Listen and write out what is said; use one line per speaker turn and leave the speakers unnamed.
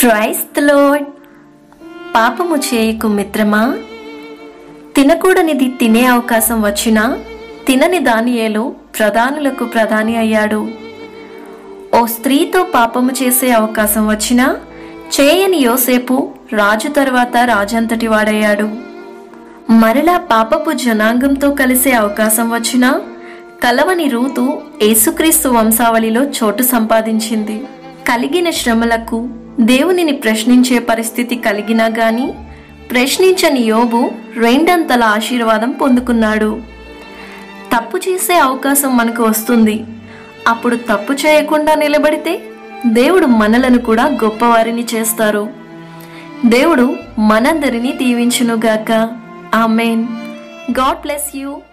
praise lord పాపము చేయకు మిత్రమా తినకూడనిది తినే అవకాశం వచ్చినా తినని దానియేలు ప్రధానులకు ప్రధాని అయ్యాడు ఓ స్త్రీతో పాపము చేసే అవకాశం వచ్చినా చేయని యోసేపు రాజు తరువాత రాజంతటి వాడయ్యాడు మరలా పాపపు జనాంగంతో కలిసే అవకాశం వచ్చినా కలవని రూతు యేసుక్రీస్తు వంశావళిలో చోటు సంపాదించింది కలిగిన శ్రమలకు దేవునిని ప్రశ్నించే పరిస్థితి కలిగినా గాని ప్రశ్నించని యోబు రెండంతల ఆశీర్వాదం పొందుకున్నాడు తప్పు చేసే అవకాశం మనకు వస్తుంది అప్పుడు తప్పు చేయకుండా నిలబడితే దేవుడు మనలను కూడా గొప్పవారిని చేస్తారు దేవుడు మనందరినీ దీవించునుగాక ఆమెన్ గాడ్ బ్లెస్ యూ